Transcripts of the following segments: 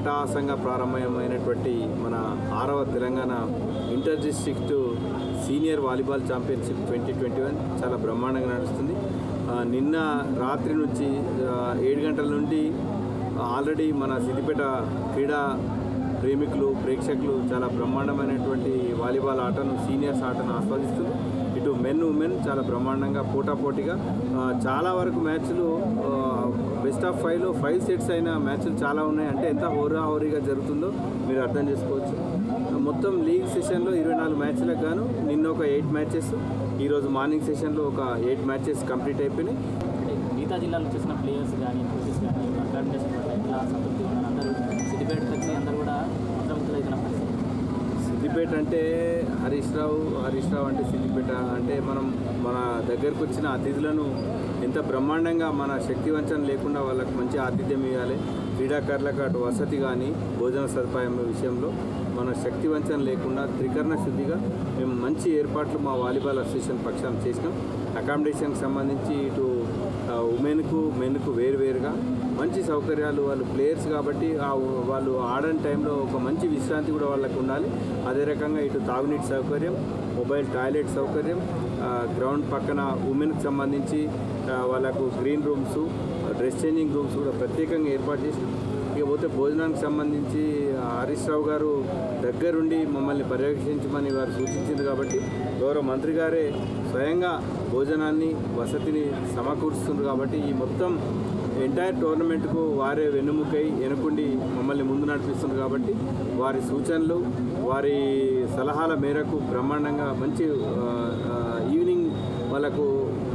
అట్టహాసంగా ప్రారంభమైనటువంటి మన ఆరవ Telangana inter district senior volleyball championship twenty twenty one చాలా బ్రహ్మాండంగా నడుస్తుంది ఆ, నిన్న రాత్రి నుంచి ఆ, ఏడు గంటల నుండి ఆల్రెడీ మన సిద్దిపేట క్రీడా ప్రేమికులు ప్రేక్షకులు చాలా బ్రహ్మాండమైనటువంటి వాలీబాల్ ఆటను సీనియర్స్ ఆటను ఆస్వాదిస్తున్నారు ఇటు మెన్ ఉమెన్ చాలా బ్రహ్మాండంగా పోటాపోటీగా ఆ, చాలా వరకు మ్యాచ్లు బెస్ట్ ఆఫ్ ఫైవ్లో ఫైవ్ సెట్స్ అయిన మ్యాచ్లు చాలా ఉన్నాయి అంటే ఎంత హోరాహోరీగా జరుగుతుందో మీరు అర్థం చేసుకోవచ్చు మొత్తం లీగ్ సెషన్లో ఇరవై నాలుగు మ్యాచ్లకు గాను నిన్న ఒక ఎయిట్ మ్యాచెస్ ఈరోజు మార్నింగ్ సెషన్లో ఒక ఎయిట్ మ్యాచెస్ కంప్లీట్ అయిపోయినాయి అంటే మిగతా జిల్లాలో చేసిన ప్లేయర్స్ కానీ కోచెస్ కానీ అకాడమినేషన్ పట్ల ఇట్లా సంతృప్తి ఉన్నారు అందరూ సిద్దిపేటకు వచ్చి అందరూ కూడా సంతృప్తులు అవుతున్న పరిస్థితి సిద్దిపేట అంటే హరీష్ రావు హరీష్ రావు అంటే సిద్దిపేట అంటే మనం మన దగ్గరకు వచ్చిన అతిథులను ఎంత బ్రహ్మాండంగా మన శక్తి వంచన లేకుండా వాళ్ళకి మంచి ఆతిథ్యం ఇవ్వాలి క్రీడాకారులకు అటు వసతి కానీ భోజన సదుపాయం విషయంలో మన శక్తి వంచన లేకుండా త్రికరణ శుద్ధిగా మేము మంచి ఏర్పాట్లు మా వాలీబాల్ అసోసియేషన్ పక్షాన చేసినాం అకామిడేషన్కి సంబంధించి ఇటు ఆ, ఉమెన్కు మెన్కు వేరువేరుగా మంచి సౌకర్యాలు వాళ్ళు ప్లేయర్స్ కాబట్టి ఆ వాళ్ళు ఆడని టైంలో ఒక మంచి విశ్రాంతి కూడా వాళ్ళకు ఉండాలి అదే రకంగా ఇటు తాగునీటి సౌకర్యం మొబైల్ టాయిలెట్ సౌకర్యం ఆ, గ్రౌండ్ పక్కన ఉమెన్కి సంబంధించి ఆ, వాళ్ళకు green rooms dress changing rooms కూడా ప్రత్యేకంగా ఏర్పాటు చేసి ఇకపోతే భోజనానికి సంబంధించి హరీష్ రావు గారు దగ్గరుండి మమ్మల్ని పర్యవేక్షించమని వారు సూచించింది కాబట్టి గౌరవ మంత్రి గారే స్వయంగా భోజనాన్ని వసతిని సమకూరుస్తుంది కాబట్టి ఈ మొత్తం ఎంటైర్ టోర్నమెంట్కు వారే వెన్నుముకై వెనుకుండి మమ్మల్ని ముందు నడిపిస్తుంది కాబట్టి వారి సూచనలు వారి సలహాల మేరకు బ్రహ్మాండంగా మంచి ఆ, ఆ, ఈవినింగ్ వాళ్ళకు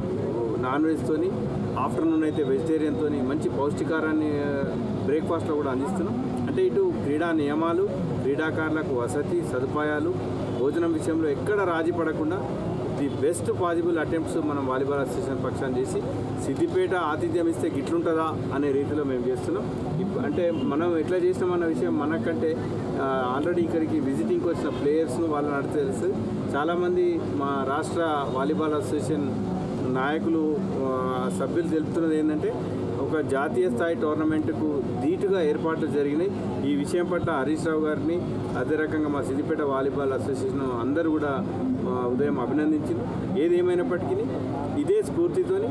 నాన్ వెజ్తోని ఆఫ్టర్నూన్ అయితే వెజిటేరియన్తో మంచి పౌష్టికారాన్ని బ్రేక్ఫాస్ట్లో కూడా అందిస్తున్నాం అంటే ఇటు క్రీడా నియమాలు క్రీడాకారులకు వసతి సదుపాయాలు భోజనం విషయంలో ఎక్కడ రాజీ పడకుండా ది బెస్ట్ పాసిబుల్ అటెంప్ట్స్ మనం వాలీబాల్ అసోసియేషన్ పక్షాన్ని చేసి సిద్దిపేట ఆతిథ్యం ఇస్తే గిట్లుంటుందా అనే రీతిలో మేము చేస్తున్నాం ఇప్పు- అంటే మనం ఎట్లా చేసినామన్న విషయం మనకంటే ఆల్రెడీ ఇక్కడికి విజిటింగ్కి వచ్చిన ప్లేయర్స్ను వాళ్ళని అడిగితే తెలుసు చాలామంది మా రాష్ట్ర వాలీబాల్ అసోసియేషన్ నాయకులు ఆ, సభ్యులు తెలుపుతున్నది ఏంటంటే ఒక జాతీయ స్థాయి టోర్నమెంట్కు ధీటుగా ఏర్పాట్లు జరిగినాయి ఈ విషయం పట్ల హరీష్ రావు గారిని అదే రకంగా మా సిద్దిపేట వాలీబాల్ అసోసియేషన్ అందరూ కూడా ఆ, ఉదయం అభినందించింది ఏది ఏమైనప్పటికీ ఇదే స్ఫూర్తితోని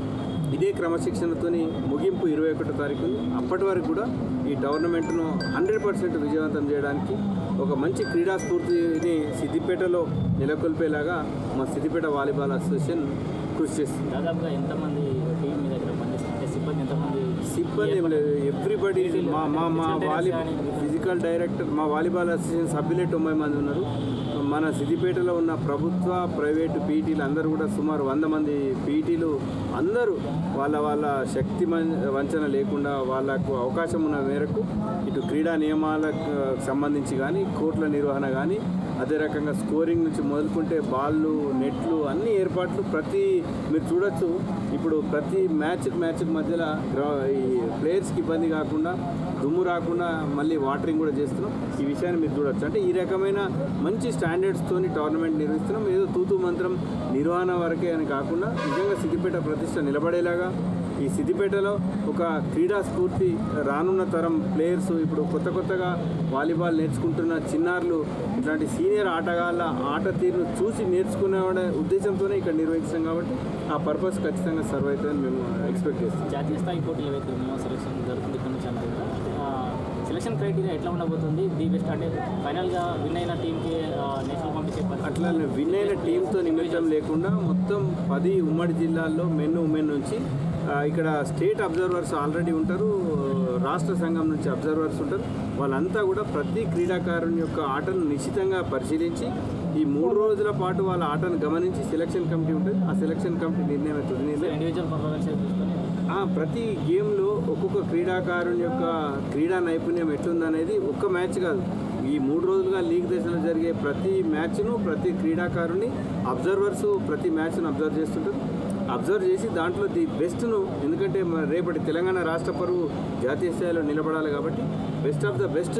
ఇదే క్రమశిక్షణతోని ముగింపు ఇరవై ఒకటో తారీఖు అప్పటి వరకు కూడా ఈ టోర్నమెంట్ను హండ్రెడ్ పర్సెంట్ విజయవంతం చేయడానికి ఒక మంచి క్రీడా స్ఫూర్తిని సిద్దిపేటలో నెలకొల్పేలాగా మా సిద్దిపేట వాలీబాల్ అసోసియేషన్ కృషి చేస్తుంది దాదాపుగా ఎంతమంది టీం మీ దగ్గర పనిచేస్తారు అంటే సిబ్బంది ఎంతమంది సిబ్బంది ఏం లేదు ఎవ్రీబడి మా మా మా వాలీ ఫిజికల్ డైరెక్టర్ మా వాలీబాల్ అసోసియేషన్ సభ్యులే తొంభై మంది ఉన్నారు మన సిద్దిపేటలో ఉన్న ప్రభుత్వ ప్రైవేటు పీటీలు అందరూ కూడా సుమారు వంద మంది పీటీలు అందరూ వాళ్ళ వాళ్ళ శక్తి మం- వంచన లేకుండా వాళ్ళకు అవకాశం ఉన్న మేరకు ఇటు క్రీడా నియమాలకు సంబంధించి కానీ కోర్టుల నిర్వహణ కానీ అదే రకంగా స్కోరింగ్ నుంచి మొదలుకుంటే బాళ్ళు నెట్లు అన్ని ఏర్పాట్లు ప్రతి మీరు చూడొచ్చు ఇప్పుడు ప్రతి మ్యాచ్ మ్యాచ్ మధ్యలో గ్రౌ ఈ ప్లేయర్స్కి ఇబ్బంది కాకుండా దుమ్ము రాకుండా మళ్ళీ వాటరింగ్ కూడా చేస్తున్నాం ఈ విషయాన్ని మీరు చూడొచ్చు అంటే ఈ రకమైన మంచి స్టాండర్డ్స్తోని టోర్నమెంట్ నిర్వహిస్తున్నాం ఏదో తూతూ మంత్రం నిర్వహణ వరకే అని కాకుండా నిజంగా సిద్దిపేట ప్రతిష్ట నిలబడేలాగా ఈ సిద్దిపేటలో ఒక క్రీడా స్ఫూర్తి రానున్న తరం ప్లేయర్స్ ఇప్పుడు కొత్త కొత్తగా వాలీబాల్ నేర్చుకుంటున్న చిన్నారులు ఇట్లాంటి సీనియర్ ఆటగాళ్ళ ఆట తీరును చూసి నేర్చుకునే ఉద్దేశంతోనే ఇక్కడ నిర్వహించాం కాబట్టి ఆ పర్పస్ ఖచ్చితంగా సర్వ్ అవుతుందని మేము ఎక్స్పెక్ట్ చేస్తాం జాతీయ స్థాయి పోటీలు ఏవైతే ఉన్నాయో సెలక్షన్ జరుగుతుంది ఇక్కడ నుంచి అన్నారు కదా ఆ, సెలక్షన్ క్రైటీరియా ఎట్లా ఉండబోతుంది ది బెస్ట్ అంటే ఫైనల్గా విన్ అయిన టీంకి నేషనల్ పంపించే పరిస్థితి అట్లా విన్ అయిన టీంతో నిమిత్తం లేకుండా మొత్తం పది ఉమ్మడి జిల్లాల్లో మెన్ ఉమెన్ నుంచి ఆ, ఇక్కడ స్టేట్ అబ్జర్వర్స్ ఆల్రెడీ ఉంటారు రాష్ట్ర సంఘం నుంచి అబ్జర్వర్స్ ఉంటారు వాళ్ళంతా కూడా ప్రతి క్రీడాకారుని యొక్క ఆటను నిశ్చితంగా పరిశీలించి ఈ మూడు రోజుల పాటు వాళ్ళ ఆటను గమనించి సెలక్షన్ కమిటీ ఉంటుంది ఆ సెలక్షన్ కమిటీ నిర్ణయం అవుతుంది నిర్ణయం ఇండివిజువల్ పర్ఫార్మెన్స్ చూసుకొని ఆ, ప్రతి గేమ్లో ఒక్కొక్క క్రీడాకారుని యొక్క క్రీడా నైపుణ్యం ఎట్లుందనేది ఒక్క మ్యాచ్ కాదు ఈ మూడు రోజులుగా లీగ్ దశలో జరిగే ప్రతి మ్యాచ్ను ప్రతి క్రీడాకారుని అబ్జర్వర్స్ ప్రతి మ్యాచ్ను అబ్జర్వ్ చేస్తుంటారు అబ్జర్వ్ చేసి దాంట్లో ది బెస్ట్ను ఎందుకంటే మన రేపటి తెలంగాణ రాష్ట్ర పరువు జాతీయ స్థాయిలో నిలబడాలి కాబట్టి బెస్ట్ ఆఫ్ ద బెస్ట్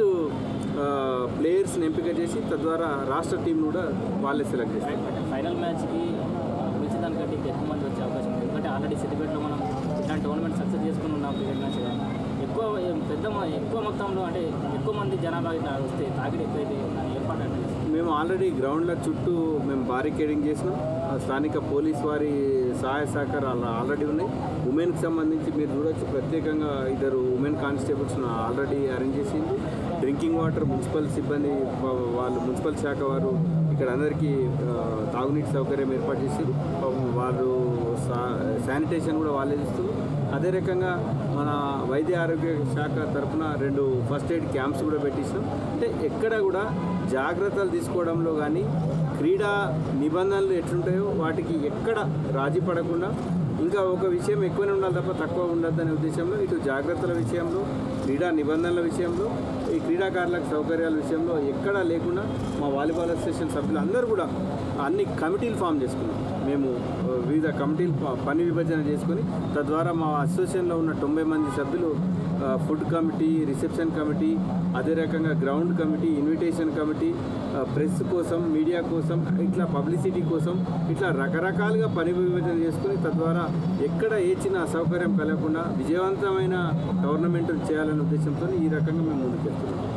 ప్లేయర్స్ని ఎంపిక చేసి తద్వారా రాష్ట్ర టీంను కూడా వాళ్ళే సెలెక్ట్ చేస్తారు అంటే ఫైనల్ మ్యాచ్కి మించిన దానికంటే ఇంకా ఎక్కువ మంది వచ్చే అవకాశం ఉంది ఎందుకంటే ఆల్రెడీ సిద్దిపేటలో మనం ఇట్లాంటి టోర్నమెంట్ సక్సెస్ చేసుకుని ఉన్నాం క్రికెట్ మ్యాచ్ కానీ ఎక్కువ ఎక్కువ పెద్ద మొ- ఎక్కువ మొత్తంలో అంటే ఎక్కువ మంది జనాభా ఇట్లా వస్తే తాకిడి ఎక్కువైతే దాని ఏర్పాటు అంటే మేము ఆల్రెడీ గ్రౌండ్ల చుట్టూ మేము బారికేడింగ్ చేసినాం ఆ స్థానిక పోలీస్ వారి సహాయ సహకారాలు ఆల్రెడీ ఉన్నాయి ఉమెన్కి సంబంధించి మీరు చూడొచ్చు ప్రత్యేకంగా ఇద్దరు ఉమెన్ కానిస్టేబుల్స్ ఆల్రెడీ అరేంజ్ చేసింది డ్రింకింగ్ వాటర్ మున్సిపల్ సిబ్బంది వా- వాళ్ళు మున్సిపల్ శాఖ వారు ఇక్కడ అందరికీ ఆ, తాగునీటి సౌకర్యం ఏర్పాటు చేసారు పాపం వాళ్ళు సా- శానిటేషన్ కూడా వాళ్ళే ఇస్తారు అదే రకంగా మన వైద్య ఆరోగ్య శాఖ తరఫున రెండు ఫస్ట్ ఎయిడ్ క్యాంప్స్ కూడా పెట్టిస్తాం అంటే ఎక్కడ కూడా జాగ్రత్తలు తీసుకోవడంలో కానీ క్రీడా నిబంధనలు ఎట్లుంటాయో వాటికి ఎక్కడ రాజీ పడకుండా ఇంకా ఒక విషయం ఎక్కువనే ఉండాలి తప్ప తక్కువ ఉండద్దనే ఉద్దేశంలో ఇటు జాగ్రత్తల విషయంలో క్రీడా నిబంధనల విషయంలో ఈ క్రీడాకారులకు సౌకర్యాల విషయంలో ఎక్కడా లేకుండా మా వాలీబాల్ అసోసియేషన్ సభ్యులు అందరూ కూడా అన్ని కమిటీలు ఫామ్ చేసుకున్నాం మేము ఆ, వివిధ కమిటీలు ప- పని విభజన చేసుకొని తద్వారా మా అసోసియేషన్లో ఉన్న తొంభై మంది సభ్యులు ఆ, ఫుడ్ కమిటీ రిసెప్షన్ కమిటీ అదే రకంగా గ్రౌండ్ కమిటీ ఇన్విటేషన్ కమిటీ ఆ, ప్రెస్ కోసం మీడియా కోసం ఇట్లా పబ్లిసిటీ కోసం ఇట్లా రకరకాలుగా పని విభజన చేసుకుని తద్వారా ఎక్కడ ఏ చిన్న అసౌకర్యం కలగకుండా విజయవంతమైన గవర్నమెంట్ చేయాలనే ఉద్దేశంతో ఈ రకంగా మేము ముందుకు వెళ్తున్నాం